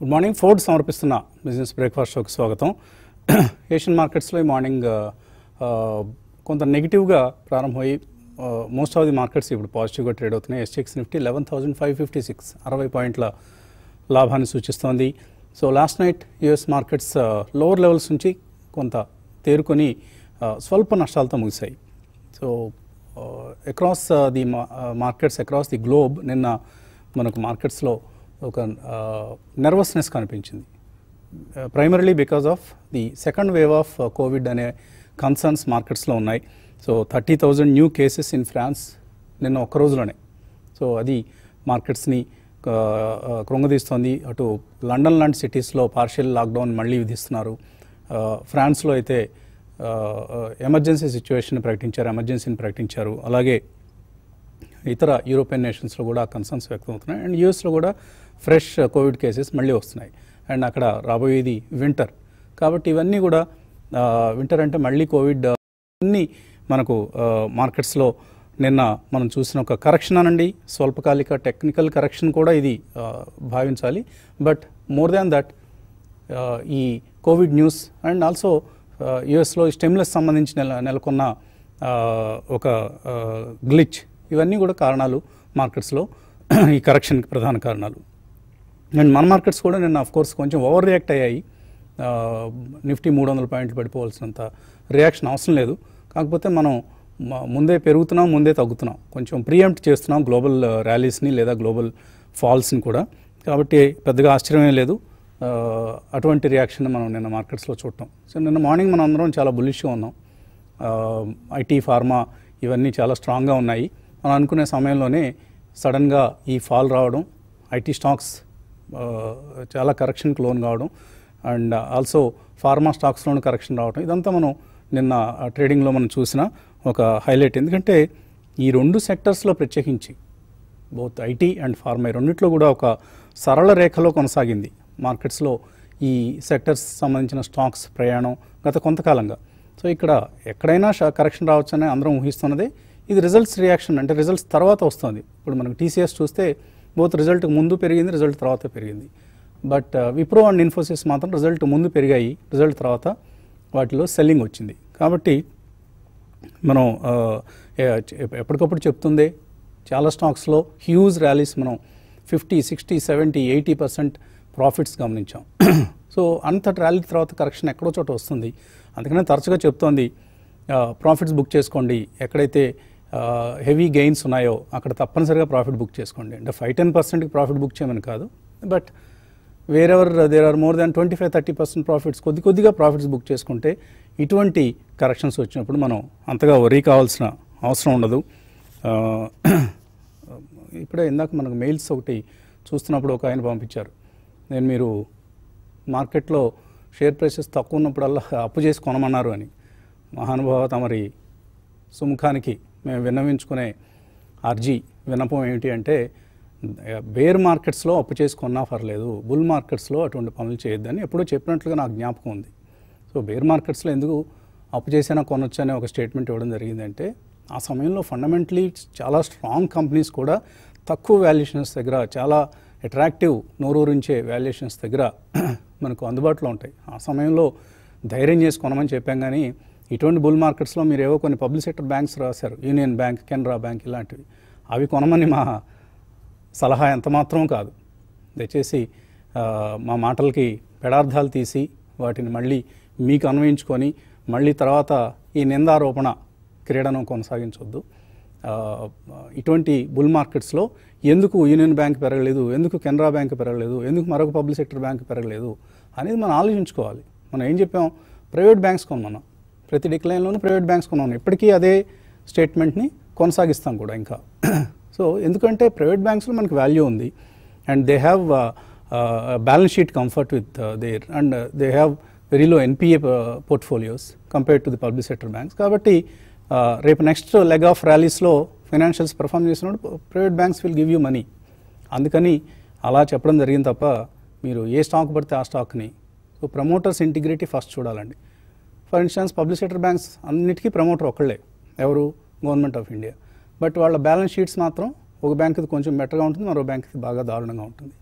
Good morning Ford సమర్పిస్తున్న business breakfast షోకి స్వాగతం ఏషియన్ మార్కెట్స్లో ఈ మార్నింగ్ ఆ, కొంత నెగిటివ్గా ప్రారంభమై మోస్ట్ ఆఫ్ ది మార్కెట్స్ ఇప్పుడు పాజిటివ్గా ట్రేడ్ అవుతున్నాయి SGX Nifty eleven thousand five fifty six అరవై పాయింట్ల లాభాన్ని సూచిస్తోంది so last night US markets lower levels నుంచి కొంత తేరుకొని ఆ, స్వల్ప నష్టాలతో ముగిశాయి so across the markets across the globe నిన్న మనకు మార్కెట్స్లో ఒక నర్వస్నెస్ కనిపించింది primarily because of the second wave of Covid అనే కన్సర్న్స్ మార్కెట్స్లో ఉన్నాయి so thirty thousand new cases in France నిన్న ఒక్క రోజులోనే సో అది మార్కెట్స్ని ఆ, ఆ, కృంగదీస్తోంది అటు లండన్ లాంటి సిటీస్లో పార్షియల్ లాక్డౌన్ మళ్ళీ విధిస్తున్నారు ఆ, ఫ్రాన్స్లో అయితే ఎమర్జెన్సీ సిచ్యువేషన్ ప్రకటించారు ఎమర్జెన్సీని ప్రకటించారు అలాగే ఇతర యూరోపియన్ నేషన్స్లో కూడా కన్సర్న్స్ వ్యక్తం అవుతున్నాయి అండ్ యూఎస్లో కూడా ఫ్రెష్ కోవిడ్ కేసెస్ మళ్ళీ వస్తున్నాయి అండ్ అక్కడ రాబోయేది వింటర్ కాబట్టి ఇవన్నీ కూడా వింటర్ అంటే మళ్ళీ కోవిడ్ అన్నీ మనకు మార్కెట్స్లో నిన్న మనం చూసిన ఒక కరెక్షన్ అనండి స్వల్పకాలిక టెక్నికల్ కరెక్షన్ కూడా ఇది ఆ, భావించాలి బట్ మోర్ దాన్ దట్ ఈ కోవిడ్ న్యూస్ అండ్ ఆల్సో యుఎస్లో స్టెమ్లెస్ సంబంధించి నెల నెలకొన్న ఆ, ఒక గ్లిచ్ ఇవన్నీ కూడా కారణాలు మార్కెట్స్లో ఈ కరెక్షన్కి ప్రధాన కారణాలు అండ్ మన మార్కెట్స్ కూడా నిన్న ఆఫ్ కోర్స్ కొంచెం ఓవర్ రియాక్ట్ అయ్యాయి ఆ, నిఫ్టీ మూడు వందల పాయింట్లు పడిపోవాల్సినంత రియాక్షన్ అవసరం లేదు కాకపోతే మనం మ- ముందే పెరుగుతున్నాం ముందే తగ్గుతున్నాం కొంచెం ప్రియంప్ట్ చేస్తున్నాం గ్లోబల్ ర్యాలీస్ని లేదా గ్లోబల్ ఫాల్స్ని కూడా కాబట్టి పెద్దగా ఆశ్చర్యమే లేదు ఆ, అటువంటి రియాక్షన్ మనం నిన్న మార్కెట్స్లో చూడటం సో నిన్న మార్నింగ్ మనం అందరం చాలా బులిష్గా ఉన్నాం ఐటీ ఫార్మా ఇవన్నీ చాలా స్ట్రాంగ్గా ఉన్నాయి మనం అనుకునే సమయంలోనే సడన్గా ఈ ఫాల్ రావడం ఐటీ స్టాక్స్ ఆ, చాలా కరెక్షన్కి లోన్ కావడం అండ్ ఆల్సో ఫార్మా స్టాక్స్లోనూ కరెక్షన్ రావడం ఇదంతా మనం నిన్న ట్రేడింగ్లో మనం చూసిన ఒక హైలైట్ ఎందుకంటే ఈ రెండు సెక్టర్స్లో ప్రత్యేకించి బోత్ ఐటీ అండ్ ఫార్మా ఈ రెండిట్లో కూడా ఒక సరళ రేఖలో కొనసాగింది మార్కెట్స్లో ఈ సెక్టర్స్ సంబంధించిన స్టాక్స్ ప్రయాణం గత కొంతకాలంగా సో ఇక్కడ ఎక్కడైనా షా- కరెక్షన్ రావచ్చని అందరం ఊహిస్తున్నదే ఇది రిజల్ట్స్ రియాక్షన్ అంటే రిజల్ట్స్ తర్వాత వస్తుంది ఇప్పుడు మనకు టీసీఎస్ చూస్తే బోత్ రిజల్ట్ ముందు పెరిగింది రిజల్ట్ తర్వాత పెరిగింది బట్ విప్రో అండ్ ఇన్ఫోసిస్ మాత్రం రిజల్ట్ ముందు పెరిగాయి రిజల్ట్ తర్వాత వాటిలో సెల్లింగ్ వచ్చింది కాబట్టి మనం ఆ, ఏ- ఎప్ప- ఎప్పటికప్పుడు చెప్తుందే చాలా స్టాక్స్లో హ్యూజ్ ర్యాలీస్ మనం fifty sixty seventy eighty percent profits గమనించాం సో అంత ర్యాలీ తర్వాత కరెక్షన్ ఎక్కడో చోట వస్తుంది అందుకనే తరచుగా చెప్తోంది ప్రాఫిట్స్ బుక్ చేసుకోండి ఎక్కడైతే హెవీ గెయిన్స్ ఉన్నాయో అక్కడ తప్పనిసరిగా ప్రాఫిట్ బుక్ చేసుకోండి అంటే ఫైవ్ టెన్ పర్సెంట్కి ప్రాఫిట్ బుక్ చేయమని కాదు but wherever there are more than twenty five thirty percent profits కొద్ది కొద్దిగా ప్రాఫిట్స్ బుక్ చేసుకుంటే ఇటువంటి కరెక్షన్స్ వచ్చినప్పుడు మనం అంతగా వరీ కావాల్సిన అవసరం ఉండదు ఆ, ఇప్పుడే ఇందాక మనకు మెయిల్స్ ఒకటి చూస్తున్నప్పుడు ఒక ఆయన పంపించారు నేను మీరు మార్కెట్లో షేర్ ప్రైసెస్ తక్కువ ఉన్నప్పుడల్లా అప్పు చేసి కొనమన్నారు అని మహానుభావ తమరి సుముఖానికి మేము విన్నవించుకునే అర్జీ విన్నపం ఏమిటి అంటే బేర్ మార్కెట్స్లో అప్పు చేసి కొన్నా పర్లేదు బుల్ మార్కెట్స్లో అటువంటి పనులు చేయొద్దని ఎప్పుడో చెప్పినట్లుగా నాకు జ్ఞాపకం ఉంది సో బేర్ మార్కెట్స్లో ఎందుకు అప్పు చేసినా కొనొచ్చు అనే ఒక స్టేట్మెంట్ ఇవ్వడం జరిగిందంటే ఆ సమయంలో ఫండమెంటలీ చాలా స్ట్రాంగ్ కంపెనీస్ కూడా తక్కువ వాల్యుయేషన్స్ దగ్గర చాలా అట్రాక్టివ్ నోరూరించే వాల్యుయేషన్స్ దగ్గర మనకు అందుబాటులో ఉంటాయి ఆ సమయంలో ధైర్యం చేసి కొనమని చెప్పాం కానీ ఇటువంటి బుల్ మార్కెట్స్లో మీరు ఏవో కొన్ని పబ్లిక్ సెక్టర్ బ్యాంక్స్ రాశారు యూనియన్ బ్యాంక్ కెనరా బ్యాంక్ ఇలాంటివి అవి కొనమని మా సలహా ఎంత మాత్రం కాదు దయచేసి ఆ, మా మాటలకి పెడార్థాలు తీసి వాటిని మళ్ళీ మీకు అన్వయించుకొని మళ్ళీ తర్వాత ఈ నిందారోపణ క్రీడను కొనసాగించవద్దు ఆ, ఇటువంటి బుల్ మార్కెట్స్లో ఎందుకు యూనియన్ బ్యాంక్ పెరగలేదు ఎందుకు కెనరా బ్యాంక్ పెరగలేదు ఎందుకు మరొక పబ్లిక్ సెక్టర్ బ్యాంక్ పెరగలేదు అనేది మనం ఆలోచించుకోవాలి మనం ఏం చెప్పాం ప్రైవేట్ బ్యాంక్స్ కొనమన్నాం ప్రతి డిక్లైన్లోనూ ప్రైవేట్ బ్యాంక్స్ కొన్నాను ఇప్పటికీ అదే స్టేట్మెంట్ని కొనసాగిస్తాం కూడా ఇంకా సో ఎందుకంటే ప్రైవేట్ బ్యాంక్స్లో మనకు వాల్యూ ఉంది and they have balance sheet comfort with there and they have very low NPA portfolios compare to the public sector banks కాబట్టి uh, రేపు నెక్స్ట్ లెగ్ ఆఫ్ ర్యాలీస్లో ఫైనాన్షియల్స్ పెర్ఫామ్ చేసినప్పుడు private banks will give you money అందుకని అలా చెప్పడం జరిగింది తప్ప మీరు ఏ స్టాక్ పడితే ఆ స్టాక్ని సో ప్రమోటర్స్ ఇంటిగ్రిటీ ఫస్ట్ చూడాలండి for instance public sector banks అన్నిటికీ ప్రమోటర్ ఒకళ్ళే ఎవరు గవర్నమెంట్ ఆఫ్ ఇండియా బట్ వాళ్ళ బ్యాలెన్స్ షీట్స్ మాత్రం ఒక బ్యాంక్ది కొంచెం బెటర్గా ఉంటుంది మరో బ్యాంక్ది బాగా దారుణంగా ఉంటుంది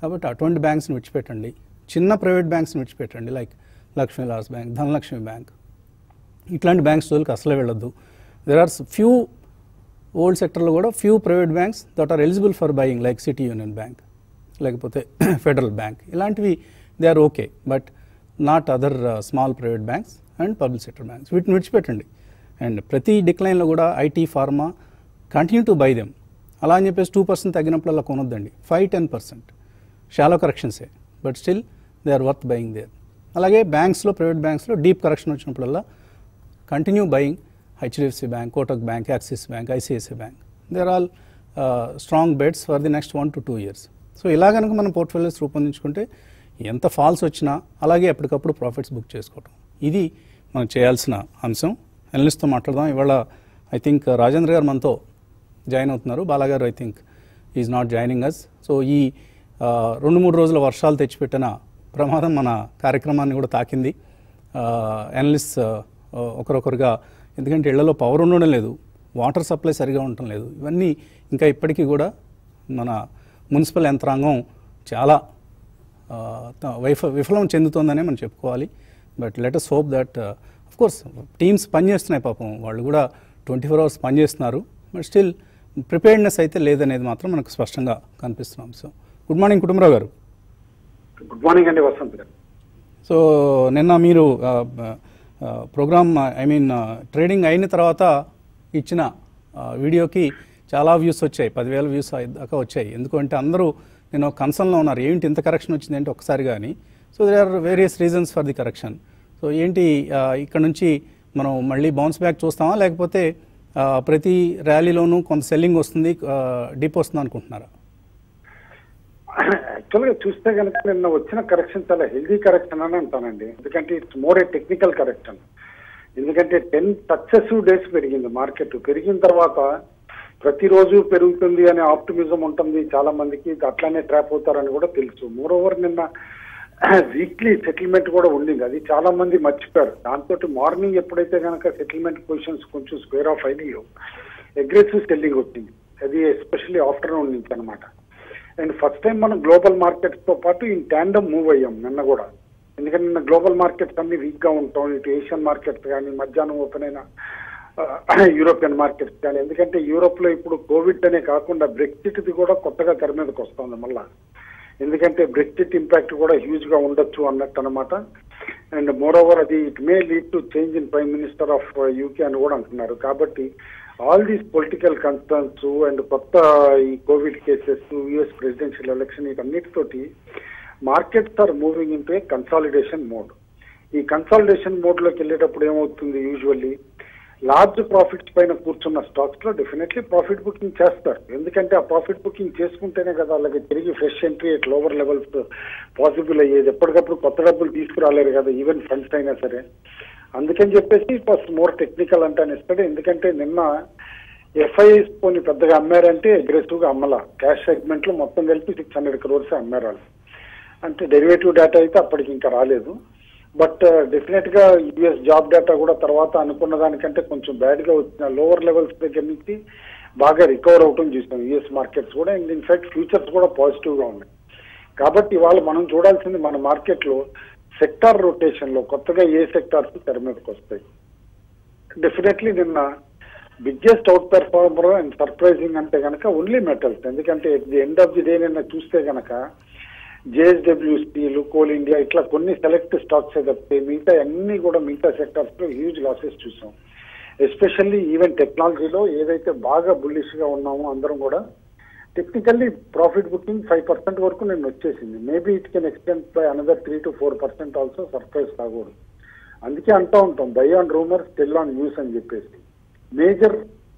కాబట్టి అటువంటి బ్యాంక్స్ని విడిచిపెట్టండి చిన్న ప్రైవేట్ బ్యాంక్స్ని విడిచిపెట్టండి లైక్ లక్ష్మీ లాస్ బ్యాంక్ ధనలక్ష్మి బ్యాంక్ ఇట్లాంటి బ్యాంక్స్ జోలికి అసలే వెళ్ళొద్దు దెర్ ఆర్ ఫ్యూ ఓల్డ్ సెక్టర్లో కూడా few private banks that are eligible for buying like City Union Bank లేకపోతే ఫెడరల్ బ్యాంక్ ఇలాంటివి they are okay but not other small private banks and public sector banks వీటిని విడిచిపెట్టండి and ప్రతి డిక్లైన్లో కూడా IT pharma continue to buy them అలా అని చెప్పేసి టూ పర్సెంట్ తగ్గినప్పుడల్లా కొనొద్దండి ఫైవ్ టెన్ పర్సెంట్ షాలో కరెక్షన్సే but still they are worth buying there అలాగే బ్యాంక్స్లో ప్రైవేట్ బ్యాంక్స్లో డీప్ కరెక్షన్ వచ్చినప్పుడల్లా continue buying HDFC Bank Kotak Bank Axis Bank ICICI Bank they're all strong bets for the next one to two years so ఇలా కనుక మనం portfolios రూపొందించుకుంటే ఎంత falls వచ్చినా అలాగే ఎప్పటికప్పుడు ప్రాఫిట్స్ బుక్ చేసుకోవటం ఇది మనం చేయాల్సిన అంశం ఎనలిస్ట్తో మాట్లాడదాం ఇవాళ ఐ థింక్ రాజేంద్ర గారు మనతో జాయిన్ అవుతున్నారు బాలాగారు I think is not joining us so ఈ ఆ, రెండు మూడు రోజుల వర్షాలు తెచ్చిపెట్టిన ప్రమాదం మన కార్యక్రమాన్ని కూడా తాకింది అనలిస్ట్ ఒకరొకరుగా ఎందుకంటే ఇళ్లలో పవర్ ఉండడం లేదు వాటర్ సప్లై సరిగా ఉండటం లేదు ఇవన్నీ ఇంకా ఇప్పటికీ కూడా మన మున్సిపల్ యంత్రాంగం చాలా ఆ, త- వైఫ విఫలం చెందుతోందనే మనం చెప్పుకోవాలి but let us hope that of course teams పనిచేస్తున్నాయి పాపం వాళ్ళు కూడా ట్వంటీ ఫోర్ అవర్స్ పనిచేస్తున్నారు బట్ స్టిల్ ప్రిపేర్డ్నెస్ అయితే లేదనేది మాత్రం మనకు స్పష్టంగా కనిపిస్తున్నాం సో గుడ్ మార్నింగ్ కుటుంబరావు గారు గుడ్ మార్నింగ్ అండి వసంత్ గారు సో నిన్న మీరు ప్రోగ్రామ్ ఐ మీన్ ట్రేడింగ్ అయిన తర్వాత ఇచ్చిన ఆ, వీడియోకి చాలా వ్యూస్ వచ్చాయి పదివేల వ్యూస్ దాకా వచ్చాయి ఎందుకంటే అందరూ నేను కన్సర్న్లో ఉన్నారు ఏంటి ఇంత కరెక్షన్ వచ్చింది అంటే ఒకసారి కానీ so they are various reasons for the correction so ఏంటి ఆ, ఇక్కడ నుంచి మనం మళ్ళీ బౌన్స్ బ్యాక్ చూస్తామా లేకపోతే ఆ, ప్రతి ర్యాలీలోనూ కొంత సెల్లింగ్ వస్తుంది డిప్ వస్తుంది అనుకుంటున్నారా యాక్చువల్ గా చూస్తే కనుక నిన్న వచ్చిన కరెక్షన్ చాలా హెల్దీ కరెక్షన్ అని అంటానండి ఎందుకంటే it's more a technical correction ఎందుకంటే టెన్ సక్సెసివ్ డేస్ పెరిగింది మార్కెట్ పెరిగిన తర్వాత ప్రతిరోజు పెరుగుతుంది అనే ఆప్టిమిజం ఉంటుంది చాలా మందికి అట్లానే ట్రాప్ అవుతారని కూడా తెలుసు మోర్ ఓవర్ నిన్న వీక్లీ సెటిల్మెంట్ కూడా ఉండింది అది చాలా మంది మర్చిపోయారు దాంతో మార్నింగ్ ఎప్పుడైతే కనుక సెటిల్మెంట్ పొజిషన్స్ కొంచెం స్క్వేర్ ఆఫ్ అయినాయో అగ్రెసివ్ సెల్లింగ్ వచ్చింది అది ఎస్పెషల్లీ ఆఫ్టర్నూన్ నుంచి అనమాట అండ్ ఫస్ట్ టైం మనం గ్లోబల్ మార్కెట్స్ తో పాటు ఇన్ ట్యాండమ్ మూవ్ అయ్యాం నిన్న కూడా ఎందుకంటే నిన్న గ్లోబల్ మార్కెట్స్ అన్ని వీక్ గా ఉంటాం ఇటు ఏషియన్ మార్కెట్స్ కానీ మధ్యాహ్నం ఓపెన్ అయిన యూరోపియన్ మార్కెట్స్ కానీ ఎందుకంటే యూరోప్ లో ఇప్పుడు కోవిడ్ అనే కాకుండా బ్రెక్సిట్ ది కూడా కొత్తగా తెర మీదకి వస్తుంది మళ్ళా ఎందుకంటే బ్రెక్సిట్ ఇంపాక్ట్ కూడా హ్యూజ్ గా ఉండొచ్చు అన్నట్టు అనమాట అండ్ మోర్ ఓవర్ అది it may lead to change in prime minister of UK అని కూడా అంటున్నారు కాబట్టి all these political concerns and కొత్త ఈ COVID cases US presidential election వీటన్నిటితోటి markets are moving into a consolidation mode ఈ consolidation mode లోకి వెళ్ళేటప్పుడు ఏమవుతుంది యూజువల్లీ లార్జ్ ప్రాఫిట్స్ పైన కూర్చున్న స్టాక్స్ లో డెఫినెట్లీ ప్రాఫిట్ బుకింగ్ చేస్తారు ఎందుకంటే ఆ ప్రాఫిట్ బుకింగ్ చేసుకుంటేనే కదా అలాగే తిరిగి fresh entry at lower levels possible అయ్యేది ఎప్పటికప్పుడు కొత్త డబ్బులు తీసుకురాలేరు కదా ఈవెన్ ఫండ్స్ అయినా సరే అందుకని చెప్పేసి ఇట్ వాస్ మోర్ టెక్నికల్ అంటాను ఇస్తాడు ఎందుకంటే నిన్న ఎఫ్ఐఎస్ పోని పెద్దగా అమ్మారంటే అగ్రెసివ్ గా అమ్మలా క్యాష్ సెగ్మెంట్ లో మొత్తం కలిపి సిక్స్ హండ్రెడ్ క్రోర్స్ అమ్మారు వాళ్ళు అంటే డెరివేటివ్ డేటా అయితే అప్పటికి ఇంకా రాలేదు బట్ డెఫినెట్ గా యుఎస్ జాబ్ డేటా కూడా తర్వాత అనుకున్న దానికంటే కొంచెం బ్యాడ్ గా వచ్చిన లోవర్ లెవెల్స్ దగ్గర నుంచి బాగా రికవర్ అవటం చూసాం యుఎస్ మార్కెట్స్ కూడా అండ్ ఇన్ఫాక్ట్ ఫ్యూచర్స్ కూడా పాజిటివ్ గా ఉన్నాయి కాబట్టి ఇవాళ మనం చూడాల్సింది మన మార్కెట్ లో సెక్టార్ రొటేషన్ లో కొత్తగా ఏ సెక్టార్స్ తెర మీదకి వస్తాయి డెఫినెట్లీ నిన్న biggest outperformer and surprising అంటే కనుక ఓన్లీ మెటల్స్ ఎందుకంటే the end of the day నిన్న చూస్తే కనుక జేఎస్డబ్ల్యూ స్టీల్ కోల్ ఇండియా ఇట్లా కొన్ని సెలెక్ట్ స్టాక్స్ తప్పితే మిగతా అన్ని కూడా మిగతా సెక్టర్స్ లో హ్యూజ్ లాసెస్ చూసాం ఎస్పెషల్లీ ఈవెన్ టెక్నాలజీలో ఏదైతే బాగా బుల్లిష్ గా ఉన్నామో అందరం కూడా technically profit booking five percent వరకు నేను వచ్చేసింది maybe it can extend by another three to four percent also surprise కాకూడదు అందుకే అంటూ ఉంటాం buy on rumour still on news అని చెప్పేసి మేజర్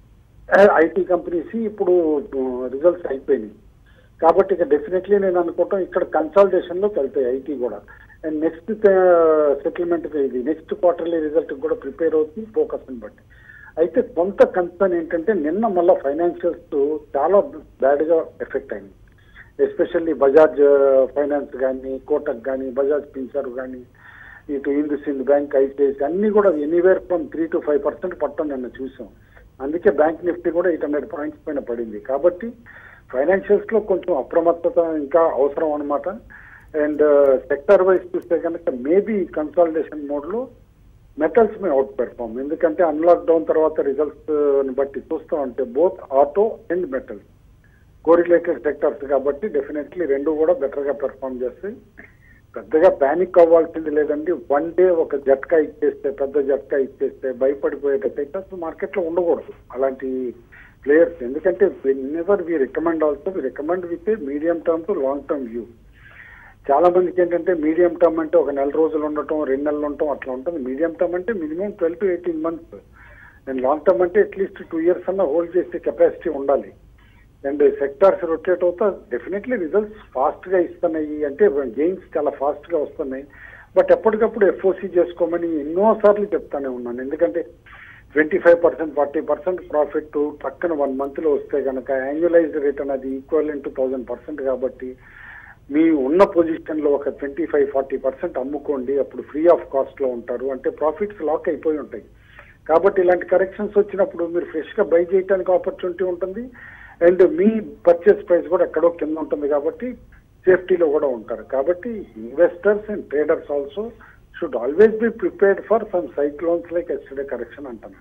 ఐటీ కంపెనీస్ ఇప్పుడు రిజల్ట్స్ అయిపోయినాయి కాబట్టి ఇక డెఫినెట్లీ నేను అనుకుంటాం ఇక్కడ కన్సల్టేషన్ లోకి వెళ్తాయి ఐటీ కూడా అండ్ నెక్స్ట్ సెటిల్మెంట్ ఇది నెక్స్ట్ క్వార్టర్లీ రిజల్ట్ కూడా ప్రిపేర్ అవుతుంది ఫోకస్ ని బట్టి అయితే కొంత కన్సర్న్ ఏంటంటే నిన్న మళ్ళీ ఫైనాన్షియల్స్ చాలా బ్యాడ్ గా ఎఫెక్ట్ అయింది ఎస్పెషల్లీ బజాజ్ ఫైనాన్స్ కానీ కోటక్ కానీ బజాజ్ పిన్సర్ కానీ ఇటు ఇండస్ ఇండ్ బ్యాంక్ ఐసిఐసి అన్ని కూడా anywhere from three to five percent పట్టం నిన్న చూసాం అందుకే బ్యాంక్ నిఫ్టీ కూడా ఎయిట్ హండ్రెడ్ పాయింట్స్ పైన పడింది కాబట్టి ఫైనాన్షియల్స్ లో కొంచెం అప్రమత్తత ఇంకా అవసరం అనమాట అండ్ సెక్టర్ వైజ్ చూస్తే కనుక మేబీ కన్సాలిడేషన్ మోడ్ లో మెటల్స్ మే అవుట్ పెర్ఫార్మ్ ఎందుకంటే అన్లాక్ డౌన్ తర్వాత రిజల్ట్స్ ని బట్టి చూస్తా ఉంటే both auto and metals correlated sectors కాబట్టి డెఫినెట్లీ రెండు కూడా బెటర్ గా పెర్ఫార్మ్ చేస్తాయి పెద్దగా ప్యానిక్ అవ్వాల్సింది లేదండి వన్ డే ఒక జట్కా ఇచ్చేస్తే పెద్ద జట్కా ఇచ్చేస్తే భయపడిపోయే సెక్టర్స్ మార్కెట్ లో ఉండకూడదు అలాంటి ప్లేయర్స్ ఎందుకంటే ever we recommend also we recommend with medium term to long term view చాలా మందికి ఏంటంటే మీడియం టర్మ్ అంటే ఒక నెల రోజులు ఉండటం రెండు నెలలు ఉండటం అట్లా ఉంటుంది మీడియం టర్మ్ అంటే minimum twelve to eighteen months and long term అంటే అట్లీస్ట్ టూ ఇయర్స్ అన్న హోల్డ్ చేసే కెపాసిటీ ఉండాలి అండ్ సెక్టార్స్ రొటేట్ అవుతా డెఫినెట్లీ రిజల్ట్స్ ఫాస్ట్ గా ఇస్తున్నాయి అంటే గెయిన్స్ చాలా ఫాస్ట్ గా వస్తున్నాయి బట్ ఎప్పటికప్పుడు ఎఫ్ఓసి చేసుకోమని ఎన్నో సార్లు చెప్తానే ఉన్నాను ఎందుకంటే twenty five percent forty percent profit పక్కన వన్ మంత్ లో వస్తే కనుక యాన్యువలైజ్డ్ రిటర్న్ అది ఈక్వల్ టు థౌసండ్ పర్సెంట్ కాబట్టి మీ ఉన్న పొజిషన్ లో ఒక ట్వంటీ ఫైవ్ ఫార్టీ పర్సెంట్ అమ్ముకోండి అప్పుడు ఫ్రీ ఆఫ్ కాస్ట్ లో ఉంటారు అంటే ప్రాఫిట్స్ లాక్ అయిపోయి ఉంటాయి కాబట్టి ఇలాంటి కరెక్షన్స్ వచ్చినప్పుడు మీరు ఫ్రెష్ గా బై చేయడానికి ఆపర్చునిటీ ఉంటుంది అండ్ మీ పర్చేస్ ప్రైస్ కూడా ఎక్కడో కింద ఉంటుంది కాబట్టి సేఫ్టీలో కూడా ఉంటారు కాబట్టి investors and traders also should always be prepared for some cyclones like yesterday correction అంటాను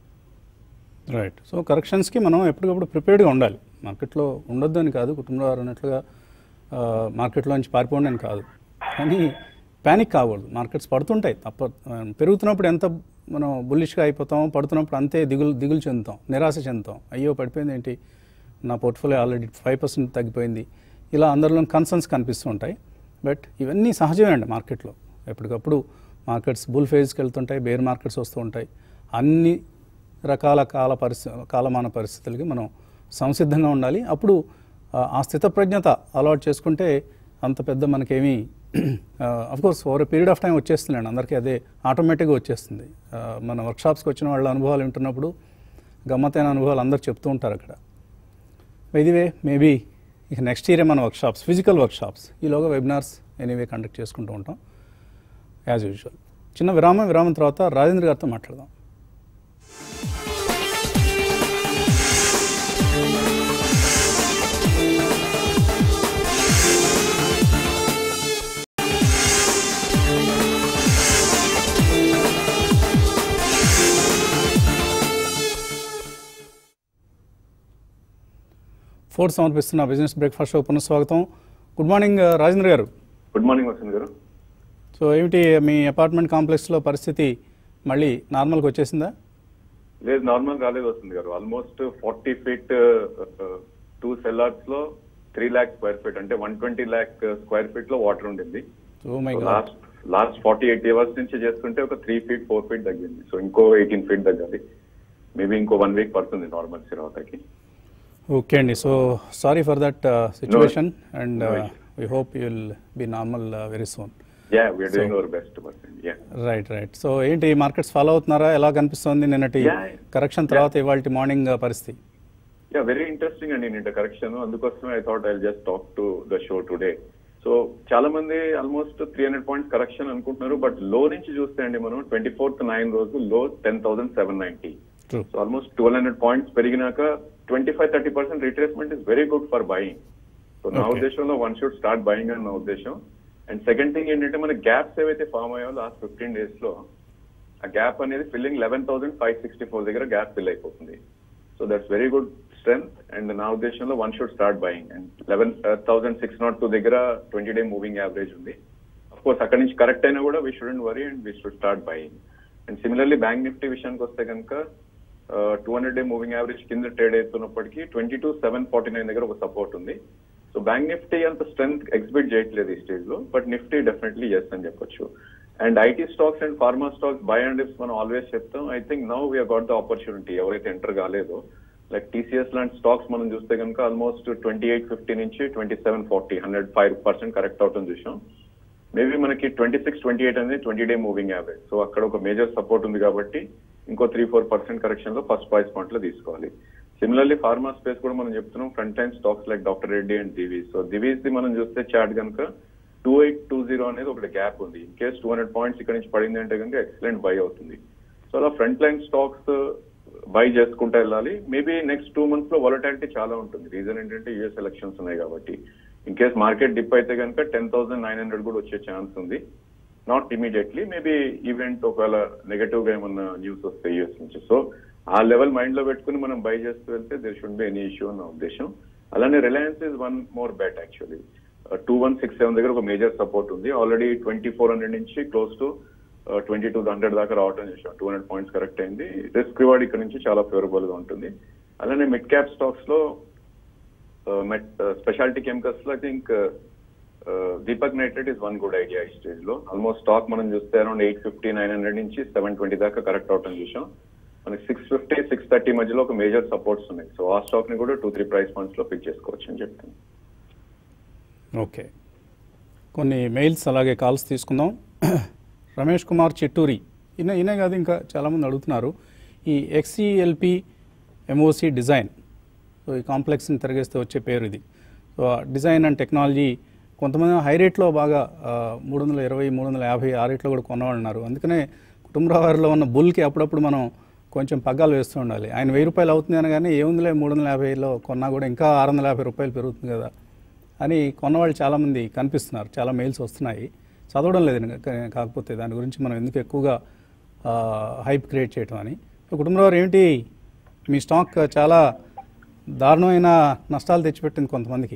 రైట్ సో కరెక్షన్స్కి మనం ఎప్పటికప్పుడు ప్రిపేర్డ్గా ఉండాలి మార్కెట్లో ఉండొద్దు అని కాదు కుటుంబంలో వారు అన్నట్లుగా ఆ, మార్కెట్లోంచి పారిపోండి అని కాదు కానీ ప్యానిక్ కాకూడదు మార్కెట్స్ పడుతుంటాయి తప్ప ఆ, పెరుగుతున్నప్పుడు ఎంత మనం బుల్లిష్గా అయిపోతాం పడుతున్నప్పుడు అంతే దిగులు దిగులు చెందుతాం నిరాశ చెందుతాం అయ్యో పడిపోయింది ఏంటి నా పోర్ట్ఫోలియో ఆల్రెడీ ఫైవ్ పర్సెంట్ తగ్గిపోయింది ఇలా అందరిలో కన్సర్న్స్ కనిపిస్తూ ఉంటాయి బట్ ఇవన్నీ సహజమే అండి మార్కెట్లో ఎప్పటికప్పుడు మార్కెట్స్ బుల్ ఫేజ్కి వెళ్తుంటాయి బేర్ మార్కెట్స్ వస్తూ ఉంటాయి అన్ని రకాల కాల పరిస్థితి కాలమాన పరిస్థితులకి మనం సంసిద్ధంగా ఉండాలి అప్పుడు ఆ, ఆ స్థితప్రజ్ఞత అలవాటు చేసుకుంటే అంత పెద్ద మనకేమీ course over period of time వచ్చేస్తుందండి అందరికీ అదే ఆటోమేటిక్గా వచ్చేస్తుంది ఆ, మన వర్క్షాప్స్కి వచ్చిన వాళ్ళ అనుభవాలు వింటున్నప్పుడు గమ్మతైన అనుభవాలు అందరు చెప్తూ ఉంటారు అక్కడ ఇదివే మేబీ ఇక నెక్స్ట్ ఇయరే మన వర్క్షాప్స్ ఫిజికల్ వర్క్షాప్స్ ఈలోగా వెబినార్స్ ఎనీవే కండక్ట్ చేసుకుంటూ ఉంటాం యాజ్ యూజువల్ చిన్న విరామం విరామం తర్వాత రాజేంద్ర గారితో మాట్లాడదాం ఫోర్త్ సమర్పిస్తున్న బిజినెస్ బ్రేక్ఫాస్ట్ షో పునఃస్వాగతం గుడ్ మార్నింగ్ ఆ, రాజేంద్ర గారు గుడ్ మార్నింగ్ వసంత్ గారు సో ఏమిటి మీ అపార్ట్మెంట్ కాంప్లెక్స్లో పరిస్థితి మళ్ళీ నార్మల్కి వచ్చేసిందా లేదు నార్మల్ కాలేదు వస్తుంది గారు almost forty feet two cellars లో త్రీ ల్యాక్ స్క్వేర్ ఫీట్ అంటే one twenty lakh square feet లో వాటర్ ఉండింది oh my God last last forty eight hours నుంచి చేస్తుంటే ఒక త్రీ ఫీట్ ఫోర్ ఫీట్ తగ్గింది సో ఇంకో ఎయిటీన్ ఫీట్ తగ్గాలి మేబీ ఇంకో వన్ వీక్ పడుతుంది నార్మల్ సిరావతకి ఓకే అండి so sorry for that situation and No issue. We hope you will be normal very soon yeah we are doing our best person yeah right right so ఏంటి markets follow అవుతున్నారా ఎలా కనిపిస్తోంది నిన్నటి Yeah. Correction తర్వాత ఇవాళ morning పరిస్థితి yeah very interesting అండి నిన్న కరెక్షన్ అందుకోసమే I thought I just talk to the show today so చాలా మంది almost three hundred points correction అనుకుంటున్నారు బట్ లో నుంచి చూస్తే అండి మనం ట్వంటీ ఫోర్త్ నైన్ రోజు లో ten thousand seven ninety true so almost twelve hundred points పెరిగినాక twenty five thirty percent retracement is very good for buying so నా Okay. ఉద్దేశంలో వన్ షుడ్ స్టార్ట్ బయింగ్ అని నా ఉద్దేశం అండ్ సెకండ్ థింగ్ ఏంటంటే మన గ్యాప్స్ ఏవైతే ఫామ్ అయ్యాయో లాస్ట్ ఫిఫ్టీన్ డేస్ లో ఆ గ్యాప్ అనేది filling eleven thousand five sixty four దగ్గర గ్యాప్ ఫిల్ అయిపోతుంది so that's very good strength and నా ఉద్దేశంలో one should start buying and eleven thousand six nought two దగ్గర ట్వంటీ డే మూవింగ్ యావరేజ్ ఉంది of course అక్కడ నుంచి correct అయినా కూడా we shouldn't worry and we should start buying and similarly Bank Nifty విషయానికి వస్తే కనుక two hundred day moving average కింద ట్రేడ్ అవుతున్నప్పటికీ twenty two seven forty nine దగ్గర ఒక సపోర్ట్ ఉంది సో బ్యాంక్ నిఫ్టీ అంత స్ట్రెంత్ ఎగ్జిబిట్ చేయట్లేదు ఈ స్టేజ్ లో బట్ నిఫ్టీ డెఫినెట్లీ ఎస్ అని చెప్పొచ్చు and IT stocks and pharma stocks buy and dips మనం ఆల్వేస్ చెప్తాం I think now we're got the opportunity ఎవరైతే ఎంటర్ కాలేదో లైక్ టీసీఎస్ లాంటి స్టాక్స్ మనం చూస్తే కనుక ఆల్మోస్ట్ ట్వంటీ ఎయిట్ ఫిఫ్టీ నుంచి twenty seven forty hundred five percent correct అవటం చూసాం మేబీ మనకి ట్వంటీ సిక్స్ ట్వంటీ ఎయిట్ అనేది twenty day moving average so అక్కడ ఒక మేజర్ సపోర్ట్ ఉంది కాబట్టి ఇంకో త్రీ ఫోర్ పర్సెంట్ కరెక్షన్ లో ఫస్ట్ ప్రైస్ పాయింట్ లో తీసుకోవాలి సిమిలర్లీ ఫార్మా స్పేస్ కూడా మనం చెప్తున్నాం front line stocks like doctor Reddy and Divi's so Divi's ది మనం చూస్తే చార్ట్ కనుక టూ ఎయిట్ టూ జీరో అనేది ఒకటి గ్యాప్ ఉంది in case two hundred points ఇక్కడ నుంచి పడింది అంటే కనుక ఎక్సలెంట్ బై అవుతుంది సో అలా ఫ్రంట్ లైన్ స్టాక్స్ బై చేసుకుంటూ వెళ్ళాలి మేబీ నెక్స్ట్ టూ మంత్స్ లో వాలటాలిటీ చాలా ఉంటుంది రీజన్ ఏంటంటే యుఎస్ ఎలక్షన్స్ ఉన్నాయి కాబట్టి ఇన్ కేస్ మార్కెట్ డిప్ అయితే కనుక టెన్ థౌసండ్ నైన్ హండ్రెడ్ కూడా వచ్చే ఛాన్స్ ఉంది నాట్ ఇమీడియట్లీ మేబీ ఈవెంట్ ఒకవేళ నెగటివ్ గా ఏమన్నా న్యూస్ వస్తే యూఎస్ నుంచి సో ఆ లెవెల్ మైండ్ లో పెట్టుకుని మనం బై చేస్తూ వెళ్తే there should be any issue నా ఉద్దేశం అలానే Reliance is one more bet actually two one six seven దగ్గర ఒక మేజర్ సపోర్ట్ ఉంది ఆల్రెడీ ట్వంటీ ఫోర్ హండ్రెడ్ నుంచి close to twenty two hundred దాకా రావటం చేసాం టూ హండ్రెడ్ పాయింట్స్ కరెక్ట్ అయింది రిస్క్ రివార్డ్ ఇక్కడ నుంచి చాలా ఫేవరబుల్ గా ఉంటుంది అలానే మిడ్ క్యాప్ స్టాక్స్ లో మెట్ స్పెషాలిటీ కెమికల్స్ లో I think Deepak nitrate is one good idea ఈ స్టేజ్ లో ఆల్మోస్ట్ స్టాక్ మనం చూస్తే around eight fifty nine hundred నుంచి సెవెన్ ట్వంటీ దాకా కరెక్ట్ అవటం చూసాం మనకి సిక్స్ ఫిఫ్టీ సిక్స్ థర్టీ మధ్యలో ఒక మేజర్ సపోర్ట్స్ ఉన్నాయి సో ఆ స్టాక్ ని కూడా టూ త్రీ ప్రైస్ పాయింట్స్ లో పిక్ చేసుకోవచ్చు అని చెప్తాను ఓకే కొన్ని మెయిల్స్ అలాగే కాల్స్ తీసుకుందాం రమేష్ కుమార్ చిట్టూరి ఈయన ఈయనే కాదు ఇంకా చాలామంది అడుగుతున్నారు ఈ ఎక్స్ఈఎల్పి ఎంఓసి డిజైన్ సో ఈ కాంప్లెక్స్ని తిరగేస్తే వచ్చే పేరు ఇది సో ఆ డిజైన్ అండ్ టెక్నాలజీ కొంతమంది హై రేట్లో బాగా మూడు వందల ఇరవై మూడు వందల యాభై ఆ రేట్లో కూడా కొన్నవాళ్ళు ఉన్నారు అందుకనే కుటుంబరావారిలో ఉన్న బుల్కి అప్పుడప్పుడు మనం కొంచెం పగ్గాలు వేస్తూ ఉండాలి ఆయన వెయ్యి రూపాయలు అవుతుంది అనగానే ఏముందిలే మూడు వందల యాభైలో కొన్నా కూడా ఇంకా ఆరు వందల యాభై రూపాయలు పెరుగుతుంది కదా అని కొన్నవాళ్ళు చాలామంది కనిపిస్తున్నారు చాలా మెయిల్స్ వస్తున్నాయి చదవడం లేదు నేను కా- కాకపోతే దాని గురించి మనం ఎందుకు ఎక్కువగా హైప్ క్రియేట్ చేయటం అని సో కుటుంబంలో ఏంటి మీ స్టాక్ చాలా దారుణమైన నష్టాలు తెచ్చిపెట్టింది కొంతమందికి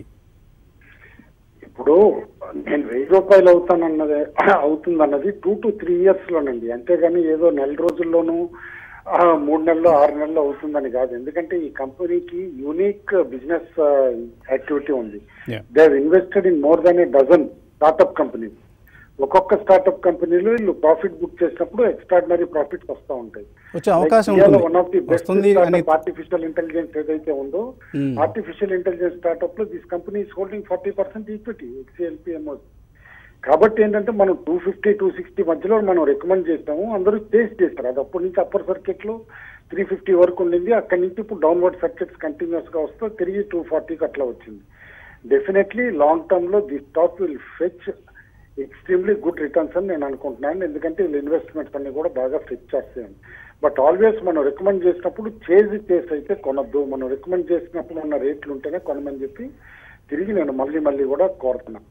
ఇప్పుడు నేను వెయ్యి రూపాయలు అవుతానన్నది అవుతుందన్నది టూ టు త్రీ ఇయర్స్ లోనండి అంతేగాని ఏదో నెల రోజుల్లోనూ ఆ, మూడు నెలలు ఆరు నెలలు అవుతుందని కాదు ఎందుకంటే ఈ కంపెనీకి యూనిక్ బిజినెస్ యాక్టివిటీ ఉంది Yeah. They invested in more than a dozen startup company ఒక్కొక్క స్టార్ట్అప్ కంపెనీలో వీళ్ళు ప్రాఫిట్ బుక్ చేసినప్పుడు ఎక్స్ట్రాడినరీ ప్రాఫిట్స్ వస్తూ ఉంటాయి వచ్చే అవకాశం Like Indiaలో ఉంటుంది. one of the best వస్తుంది అని- startup ఆర్టిఫిషియల్ ఇంటెలిజెన్స్ ఏదైతే ఉందో Hmm. ఆర్టిఫిషియల్ ఇంటెలిజెన్స్ స్టార్ట్అప్ లో this company is holding forty percent equity ఎక్సిఎల్పిఎంఓ కాబట్టి ఏంటంటే మనం టూ ఫిఫ్టీ టూ సిక్స్టీ మధ్యలో మనం రికమెండ్ చేసాము అందరూ టేస్ట్ చేశారు అది అప్పటి నుంచి అప్పర్ సర్కిట్ లో త్రీ ఫిఫ్టీ వరకు ఉండింది అక్కడి నుంచి ఇప్పుడు డౌన్వర్డ్ సర్కిట్స్ కంటిన్యూస్ గా వస్తే తిరిగి టూ ఫార్టీకి అట్లా వచ్చింది డెఫినెట్లీ లాంగ్ టర్మ్ లో the stock will fetch extremely good returns అని నేను అనుకుంటున్నాను ఎందుకంటే వీళ్ళ ఇన్వెస్ట్మెంట్స్ అన్ని కూడా బాగా ఫెచ్ చేస్తాయి బట్ ఆల్వేస్ మనం రికమెండ్ చేసినప్పుడు చేసి చేసి అయితే కొనొద్దు మనం రికమెండ్ చేసినప్పుడు ఉన్న రేట్లు ఉంటేనే కొనమని చెప్పి తిరిగి నేను మళ్ళీ మళ్ళీ కూడా కోరుతున్నాను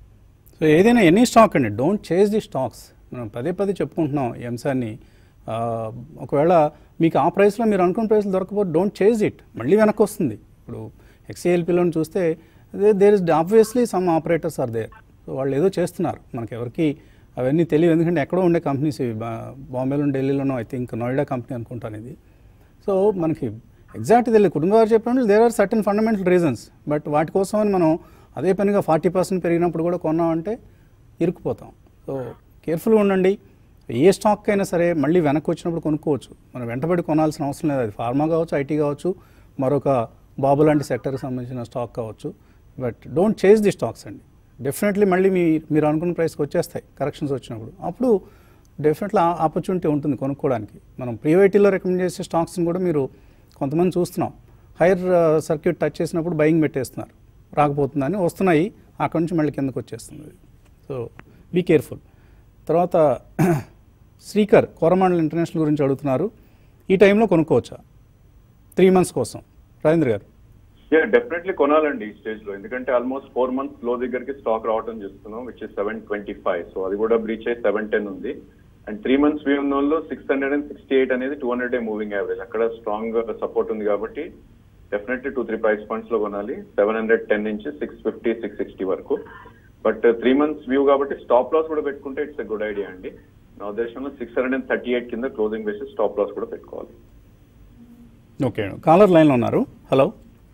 సో ఏదైనా ఎనీ స్టాక్ అండి డోంట్ చేజ్ ది స్టాక్స్ మనం పదే పదే చెప్పుకుంటున్నాం ఈ అంశాన్ని ఆ, ఒకవేళ మీకు ఆ ప్రైస్లో మీరు అనుకున్న ప్రైస్లో దొరకపోతే డోంట్ చేజ్ ఇట్ మళ్ళీ వెనక్కి వస్తుంది ఇప్పుడు ఎక్స్ఏఎల్పిలోని చూస్తే there is obviously some operators are there so వాళ్ళు ఏదో చేస్తున్నారు మనకి ఎవరికి అవన్నీ తెలియదు ఎందుకంటే ఎక్కడో ఉండే కంపెనీస్ ఇవి బా- బాంబేలో ఢిల్లీలోనో ఐ థింక్ నోయిడా కంపెనీ అనుకుంటాను ఇది సో మనకి ఎగ్జాక్ట్ తెలియదు కుటుంబ వారు చెప్పినట్లు there are certain fundamental reasons but వాటి కోసమని మనం అదే పనిగా ఫార్టీ పర్సెంట్ పెరిగినప్పుడు కూడా కొన్నామంటే ఇరుక్కుపోతాం సో కేర్ఫుల్గా ఉండండి ఏ స్టాక్ అయినా సరే మళ్ళీ వెనక్కి వచ్చినప్పుడు కొనుక్కోవచ్చు మనం వెంటబడి కొనాల్సిన అవసరం లేదు అది ఫార్మా కావచ్చు ఐటీ కావచ్చు మరొక బాబు లాంటి సెక్టర్కి సంబంధించిన స్టాక్ కావచ్చు but don't chase the stocks అండి డెఫినెట్లీ మళ్ళీ మీ మీరు అనుకున్న ప్రైస్కి వచ్చేస్తాయి కరెక్షన్స్ వచ్చినప్పుడు అప్పుడు డెఫినెట్లీ ఆపర్చునిటీ ఉంటుంది కొనుక్కోవడానికి మనం ప్రీవైటీలో రికమెండ్ చేసే స్టాక్స్ని కూడా మీరు కొంతమంది చూస్తున్నాం హైయర్ సర్క్యూట్ టచ్ చేసినప్పుడు బయింగ్ పెట్టేస్తున్నారు రాకపోతుందని వస్తున్నాయి అక్కడి నుంచి మళ్ళీ కిందకు వచ్చేస్తుంది అది. సో బీ కేర్ఫుల్ తర్వాత శ్రీకర్ కోరమాండల్ ఇంటర్నేషనల్ గురించి అడుగుతున్నారు ఈ టైంలో కొనుక్కోవచ్చా త్రీ మంత్స్ కోసం రాజేంద్ర గారు యా డెఫినెట్లీ కొనాలండి ఈ స్టేజ్ లో ఎందుకంటే ఆల్మోస్ట్ ఫోర్ మంత్స్ లో దగ్గరికి స్టాక్ రావడం చేస్తున్నాం which is seven twenty five so అది కూడా బ్రీచ్ అయ్యి సెవెన్ టెన్ ఉంది అండ్ త్రీ మంత్స్ వ్యూ ఉన్న వాళ్ళు six hundred and sixty eight అనేది two hundred day moving average అక్కడ స్ట్రాంగ్ సపోర్ట్ ఉంది కాబట్టి definitely two three price points లో కొనాలి సెవెన్ హండ్రెడ్ టెన్ నుంచి సిక్స్ ఫిఫ్టీ సిక్స్ సిక్స్టీ వరకు బట్ త్రీ మంత్స్ వ్యూ కాబట్టి స్టాప్ లాస్ కూడా పెట్టుకుంటే ఇట్స్ ఎ గుడ్ ఐడియా అండి నా ఉద్దేశంలో six hundred and thirty eight కింద క్లోజింగ్ బేసిస్ స్టాప్ లాస్ కూడా పెట్టుకోవాలి ఓకే కాలర్ లైన్లో ఉన్నారు హలో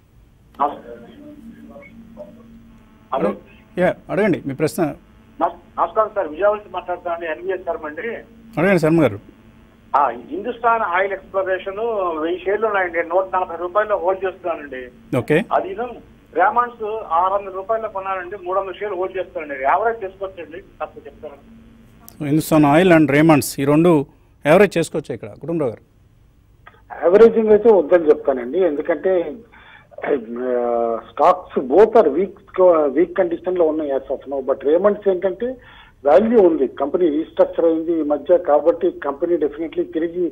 హలో యా అడగండి మీ ప్రశ్న నమస్- నమస్కారం సార్ విజయవాడ నుంచి మాట్లాడుతాను ఎన్విఎస్ శర్మ అండి అడగండి శర్మ గారు ఆ, హిందుస్థాన్ ఆయిల్ ఎక్స్ప్లోరేషన్ వెయ్యి షేర్లు ఉన్నాయండి నూట నలభై రూపాయలు హోల్డ్ చేస్తున్నానండి ఓకే అది రేమాన్స్ ఆరు వందల రూపాయలు కొన్నానండి మూడు వందల షేర్లు హోల్డ్ చేస్తానండి యావరేజ్ చేసుకోవచ్చండి కాస్త చెప్తారా హిందుస్థాన్ ఆయిల్ అండ్ రేమండ్స్ ఈ రెండు యావరేజ్ చేసుకోవచ్చు ఇక్కడ కుటుంబరావు గారు యావరేజింగ్ అయితే వద్దని చెప్తానండి ఎందుకంటే stocks both are weak weak condition లో ఉన్నాయి as of now but Raymonds ఏంటంటే వాల్యూ ఉంది కంపెనీ రీస్ట్రక్చర్ అయింది ఈ మధ్య కాబట్టి కంపెనీ డెఫినెట్లీ తిరిగి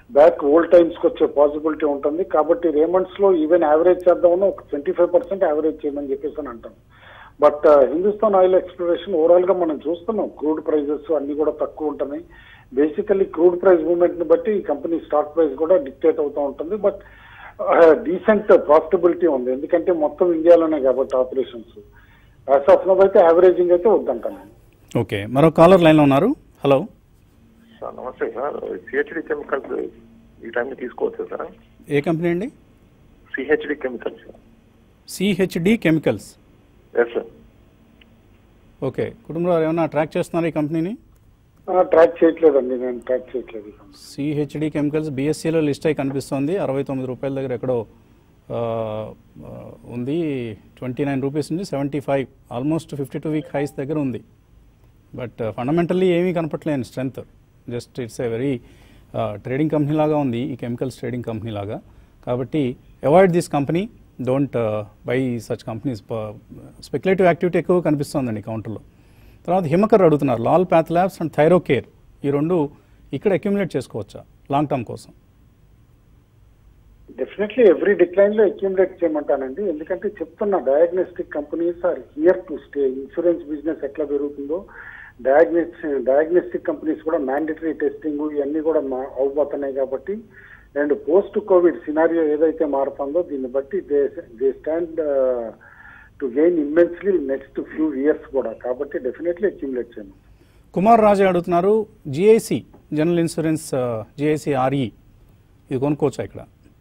బ్యాక్ ఓల్డ్ టైమ్స్ కి వచ్చే పాసిబిలిటీ ఉంటుంది కాబట్టి రేమండ్స్ లో ఈవెన్ యావరేజ్ చేద్దామన్నా ఒక ట్వంటీ ఫైవ్ పర్సెంట్ యావరేజ్ చేయమని చెప్పేసి అని అంటాం but Hindustan oil exploration overall గా మనం చూస్తున్నాం క్రూడ్ ప్రైజెస్ అన్ని కూడా తక్కువ ఉంటున్నాయి బేసికల్లీ క్రూడ్ ప్రైస్ మూవ్మెంట్ ని బట్టి ఈ కంపెనీ స్టాక్ ప్రైస్ కూడా డిక్టేట్ అవుతూ ఉంటుంది బట్ డీసెంట్ ప్రాఫిటబిలిటీ ఉంది ఎందుకంటే మొత్తం ఇండియాలోనే కాబట్టి ఆపరేషన్స్ యాజ్ ఆఫ్ నవ్ అయితే యావరేజింగ్ అయితే వద్దంటాను నేను ఓకే మరో కాలర్ లైన్లో ఉన్నారు హలో సార్ నమస్తే సార్ సిహెచ్డి కెమికల్స్ ఈ టైంలో తీసుకోవచ్చు సార్ ఏ కంపెనీ అండి CHD chemicals CHD chemicals yes sir okay కుటుంబంలో ఏమైనా ట్రాక్ చేస్తున్నారు ఈ కంపెనీని ట్రాక్ చేయట్లేదండి నేను ట్రాక్ చేయట్లేదు ఈ company. సిహెచ్డి కెమికల్స్ బీఎస్సీలో లిస్ట్ అయి కనిపిస్తుంది అరవై తొమ్మిది రూపాయల దగ్గర ఎక్కడో ఆ, ఆ, ఉంది ట్వంటీ నైన్ రూపీస్ నుంచి seventy five almost fifty two week highs దగ్గర ఉంది బట్ ఫండమెంటల్లీ ఏమీ కనపట్లేదు strength just it's a very trading company లాగా ఉంది ఈ కెమికల్స్ ట్రేడింగ్ కంపెనీ లాగా కాబట్టి avoid this company don't buy such companies speculative activity ఎక్కువ కనిపిస్తుందండి కౌంటర్లో తర్వాత హిమకర్ అడుగుతున్నారు Lal path labs and Thyrocare ఈ రెండు ఇక్కడ అక్యుములేట్ చేసుకోవచ్చా లాంగ్ టర్మ్ కోసం డెఫినెట్లీ ఎవ్రీ డిక్లైన్ లో అక్యూములేట్ చేయమంటానండి ఎందుకంటే చెప్తున్న diagnostic companies are here to stay insurance business ఎట్లా పెరుగుతుందో డయాగ్నోస్ డయాగ్నోస్టిక్ కంపెనీస్ కూడా మ్యాండేటరీ టెస్టింగ్ ఇవన్నీ కూడా మా- అవబోతున్నాయి కాబట్టి అండ్ పోస్ట్ కోవిడ్ సినారియో ఏదైతే మారుతుందో దీన్ని బట్టి they they stand to gain immensely next few years కూడా కాబట్టి డెఫినెట్లీ అక్యూములేట్ చేయమంటాను కుమార్ రాజు అడుగుతున్నారు GIC general insurance GIC RE ఇది కొనుక్కోవచ్చా ఇక్కడ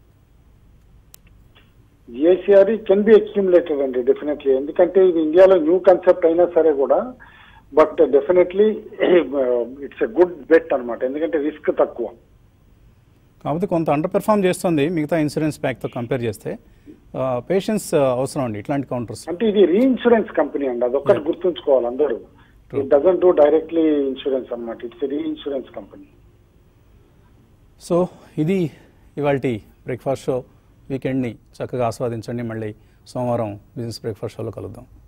జిఐసిఆర్ కెన్ బి అక్యూములేటెడ్ అండి డెఫినెట్లీ ఎందుకంటే ఇది ఇండియాలో న్యూ కాన్సెప్ట్ అయినా సరే కూడా but definitely it's a good bet అన్నమాట ఎందుకంటే రిస్క్ తక్కువ కాకపోతే కొంత అండర్ పెర్ఫామ్ చేస్తుంది మిగతా ఇన్సూరెన్స్ ప్యాక్తో కంపేర్ చేస్తే పేషెన్స్ అవసరం అండి ఇట్లాంటి కౌంటర్స్ అంటే ఇది రీఇన్సూరెన్స్ కంపెనీ అండి అదొక్కటి గుర్తుంచుకోవాలి అందరూ it doesn't do directly insurance అన్నమాట ఇట్స్ రీఇన్సూరెన్స్ కంపెనీ సో ఇది ఇవాళ బ్రేక్ఫాస్ట్ షో వీకెండ్ని చక్కగా ఆస్వాదించండి మళ్ళీ సోమవారం బిజినెస్ బ్రేక్ఫాస్ట్ షోలో కలుద్దాం